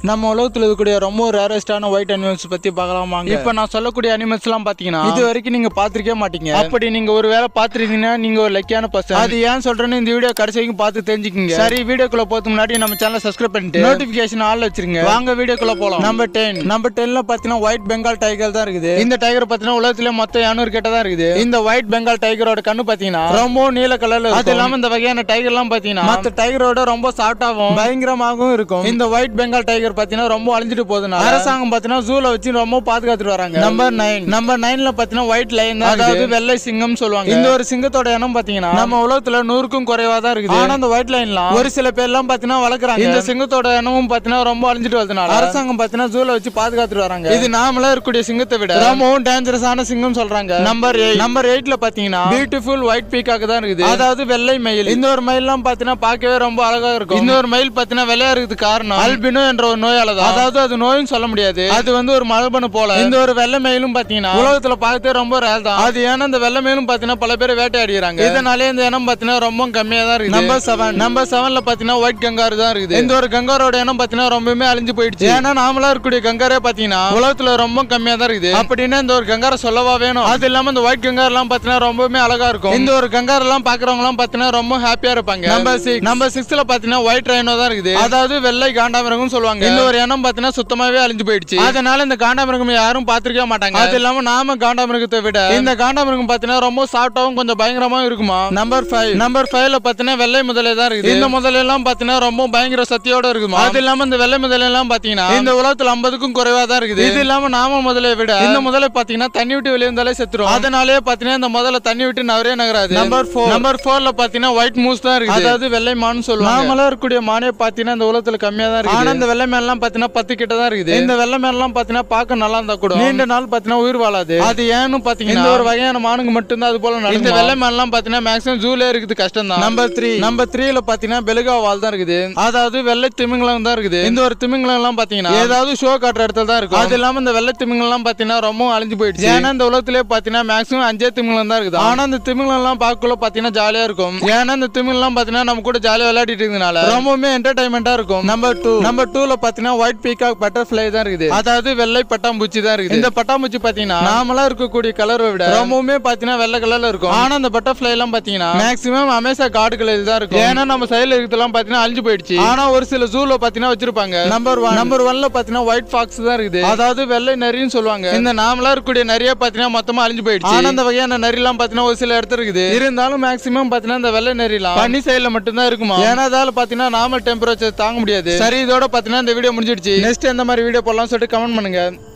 நம்ம உலகத்துல இருக்கக்கூடிய ரொம்ப ரேரஸ்டான ஒயிட் அனிமல்ஸ் பத்தி பார்க்கலாம் வாங்க இப்ப நான் சொல்லக்கூடிய அனிமல்ஸ் எல்லாம் பாத்தீங்கன்னா இது வரைக்கும் நீங்க பாத்திருக்கவே மாட்டீங்க அப்படி நீங்க ஒரு வேளை பாத்துருந்தீங்கன்னா நீங்க ஒரு லக்கியான பர்சன் அது ஏன் சொல்றேன்னு இந்த வீடியோ கடைசி வரைக்கும் பார்த்து தெரிஞ்சுக்கங்க சரி வீடியோக்குள்ள போறதுக்கு முன்னாடி நம்ம சேனல் சப்ஸ்கிரைப் பண்ணிட்டு நோட்டிபிகேஷன் ஆல் வச்சிருங்க வாங்க வீடியோக்குள்ள போலாம் நம்பர் டென் நம்பர் டென்ல பாத்தீங்கன்னா ஒயிட் பெங்கால் டைகர் தான் இருக்குது இந்த டைகர் பாத்தீங்கன்னா உலகத்திலே மொத்தம் 200 கிட்ட தான் இருக்குது இந்த ஒயிட் பெங்கால் டைகரோட கண்ணு பாத்தீங்கன்னா ரொம்ப நீல கலர்ல அது இல்லாம இந்த வகையான டைகர் எல்லாம் பாத்தீங்கன்னா மத்த டைகரோட ரொம்ப சாஃப்டாவும் பயங்கரமாகவும் இருக்கும் இந்த ஒயிட் பெங்கால் டைகர் பாத்தீங்கன்னா ரொம்ப அழிஞ்சிட்டு போகுதுனால அரசாங்கம் பாத்தீங்கன்னா ஜூல வச்சு ரொம்ப பாதுகாத்துட்டு வராங்க நம்பர் நைன் நம்பர் நைன்ல பாத்தீங்கன்னா ஒயிட் லைன் தான் அதாவது வெள்ளை சிங்கம் சொல்லுவாங்க இந்த ஒரு சிங்கத்தோட இனம் பாத்தீங்கன்னா நம்ம உலகத்துல நூறுக்கும் குறைவா தான் இருக்குது ஆனா அந்த ஒயிட் லைன்லாம் ஒரு சில பேர் எல்லாம் பாத்தீங்கன்னா வளர்க்குறாங்க இந்த சிங்கத்தோட இனமும் பாத்தீங்கன்னா ரொம்ப அழிஞ்சிட்டு வரதுனால அரசாங்கம் பாத்தீங்கன்னா ஜூல வச்சு பாதுகாத்துட்டு வராங்க இது நாமளா இருக்கக்கூடிய சிங்கத்தை விட ரொம்பவும் டேஞ்சரஸான சிங்கம் சொல்றாங்க நம்பர் எயிட் நம்பர் எயிட்ல பாத்தீங்கன்னா பியூட்டிஃபுல் ஒயிட் பீக்காக் தான் இருக்குது அதாவது வெள்ளை மயில் இந்த ஒரு மயில் எல்லாம் பாத்தீங்கன்னா பார்க்கவே ரொம்ப அழகா இருக்கும் இந்த ஒரு மயில் பாத்தீங்கன்னா வெள்ளையா இருக்குது காரணம் அல்பினோ என்ற ஒரு நோயால தான் அதாவது அது நோயும் சொல்ல முடியாது அது வந்து ஒரு மரபணு போல இந்த ஒரு வெள்ளை மயிலும் பாத்தீங்கன்னா உலகத்துல பார்க்கவே ரொம்ப ரேர் தான் அது ஏன்னா இந்த வெள்ளை மயிலும் பாத்தீங்கன்னா பல பேர் வேட்டையாடிறாங்க இதனாலே இந்த இனம் பாத்தீங்கன்னா ரொம்ப கம்மியா தான் இருக்கு நம்பர் செவன் நம்பர் செவன்ல பாத்தீங்கன்னா ஒயிட் கங்காரு தான் இருக்குது இந்த ஒரு கங்காரோட இனம் பாத்தீங்கன்னா ரொம்பவுமே அழிஞ்சு போயிடுச்சு ஏன்னா நாமளா இருக்கக்கூடிய கங்காரே பாத்தீங்கன்னா உலகத்துல ரொம்ப கம்மியா தான் இருக்குது அப்படின்னா இந்த ஒரு கங்கார சொல்லவா வேணும் அது இல்லாம இந்த ஒயிட் கங்கார் எல்லாம் பாத்தீங்கன்னா ரொம்பவுமே அழகா இருக்கும் இந்த ஒரு கங்கார் எல்லாம் பாக்குறவங்க எல்லாம் பாத்தீங்கன்னா ரொம்ப ஹாப்பியா இருப்பாங்க நம்பர் சிக்ஸ் நம்பர் சிக்ஸ்ல பாத்தீங்கன்னா ஒயிட் ரைனோ தான் இருக்குது அதாவது வெள்ளை காண்டாமிருகம் சொல்லுவாங்க இந்த ஒரு இனம் பாத்தீங்கன்னா சுத்தமாவே அழிஞ்சு போயிடுச்சு அதனால இந்த காண்டாமிருகம் யாரும் பாத்திருக்கவே மாட்டாங்க அது இல்லாம நாம காண்டாமிருகத்தை விட இந்த காண்டாமிருகம் பாத்தீங்கன்னா ரொம்ப சாஃப்டாவும் கொஞ்சம் பயங்கரமாவும் இருக்குமா நம்பர் ஃபைவ் நம்பர் ஃபைவ்ல பாத்தீங்கன்னா வெள்ளை முதலை தான் இருக்குது இந்த முதலை எல்லாம் பாத்தீங்கன்னா ரொம்ப பயங்கர சக்தியோட இருக்குமா அது இல்லாம இந்த வெள்ளை முதலை எல்லாம் பாத்தீங்கன்னா இந்த உலகத்துல ஐம்பதுக்கும் குறைவா தான் இருக்குது இது இல்லாம நாம முதலை விட இந்த முதலை பாத்தீங்கன்னா தண்ணி விட்டு வெளியே இருந்தாலே செத்துரும் அதனாலே பாத்தீங்கன்னா இந்த முதல்ல தண்ணி விட்டு நவரே நகராது நம்பர் ஃபோர் நம்பர் ஃபோர்ல பாத்தீங்கன்னா ஒயிட் மூஸ் தான் இருக்குது அதாவது வெள்ளை மான் சொல்லுவாங்க நாமளா இருக்கக்கூடிய மானே பாத்தீங்கன்னா இந்த உலகத்துல கம்மியா தான் இருக்கு ஆனா இந்த வெள்ளை மேன் எல்லாம் பாத்தீங்கன்னா பத்து கிட்ட தான் இருக்குது இந்த வெள்ளை மேன் எல்லாம் பாத்தீங்கன்னா பார்க்க நல்லா இருந்தா கூட நீண்ட நாள் பாத்தீங்கன்னா உயிர் வாழாது அது ஏன்னு பாத்தீங்கன்னா இந்த ஒரு வகையான மானுங்க மட்டும்தான் அது போல இந்த வெள்ளை மேன் எல்லாம் பாத்தீங்கன்னா மேக்ஸிமம் ஜூல இருக்குது கஷ்டம் தான் நம்பர் த்ரீ நம்பர் த்ரீல பாத்தீங்கன்னா பெலுகா வால் தான் இருக்குது அதாவது வெள்ளை திமிங்கலம் தான் இருக்குது இந்த ஒரு திமிங்கலம் எல்லாம் பாத்தீங்கன்னா ஏதாவது ஷோ காட்டுற இடத்துல தான் இருக்கும் அது இல்லாம இந்த வெள்ளை திமிங்கலம் எல்லாம் பாத்தீங்கன்னா ரொம்ப அழிஞ்சு போயிடுச்சு ஏன்னா இந்த உலகத்திலே பாத்தீங்கன்னா மேக்ஸிமம் அஞ்சே திமிங்கலம் தான் இருக்குது ஆனா இந்த திமிங்கலம் எல்லாம் பார்க்கக்குள்ள பாத்தீங்கன்னா ஜாலியா இருக்கும் ஏன்னா இந்த திமிங்கலம் எல்லாம் பாத்தீங்கன்னா நம்ம கூட ஜாலியா விளையாடிட்டு இருந்தனால ரொம்பவுமே என்டர்டைன்மெண்டா இருக்கும் நம்பர் டூ நம்பர் டூல பாத்தீங்கன்னா ஒயிட் பீகாக் பட்டர்ஃபிளை தான் இருக்குது அதாவது வெள்ளை பட்டாம்பூச்சி தான் இருக்குது இந்த பட்டாம்பூச்சி பாத்தீங்கன்னா நாமளா இருக்கக்கூடிய கலரை விட ரொம்பவுமே பாத்தீங்கன்னா வெள்ளை கலர்ல இருக்கும் ஆனா அந்த பட்டர்ஃபிளை எல்லாம் பாத்தீங்கன்னா மேக்ஸிமம் அமேசா காடு கலர் தான் இருக்கும் ஏன்னா நம்ம சைடுல இருக்கிறதெல்லாம் பாத்தீங்கன்னா அழிஞ்சு போயிடுச்சு ஆனா ஒரு சில ஜூல பாத்தீங்கன்னா வச்சிருப்பாங்க நம்பர் ஒன் நம்பர் ஒன்ல பாத்தீங்கன்னா ஒயிட் ஃபாக்ஸ் தான் இருக்குது அதாவது வெள்ளை நரின்னு சொல்லுவாங்க இந்த நாமளா இருக்கக்கூடிய நிறைய பாத்தீங்கன்னா மொத்தமா அழிஞ்சு போயிடுச்சு ஆனா அந்த வகையான நரி எல்லாம் பாத்தீங்கன்னா ஒரு சில இடத்துல இருக்குது இருந்தாலும் மேக்ஸிமம் பாத்தீங்கன்னா இந்த வெள்ளை நரிலாம் பனி சைடுல மட்டும்தான் இருக்குமா ஏன்னா அதால பாத்தீங்கன்னா நார்மல் டெம்பரேச்சர் தாங்க முடியாது சரி இதோட பாத்தீங்கன்னா இந்த வீடியோ முடிஞ்சிடுச்சு நெக்ஸ்ட் எந்த மாதிரி வீடியோ போடலாம் சொல்லிட்டு கமெண்ட் பண்ணுங்க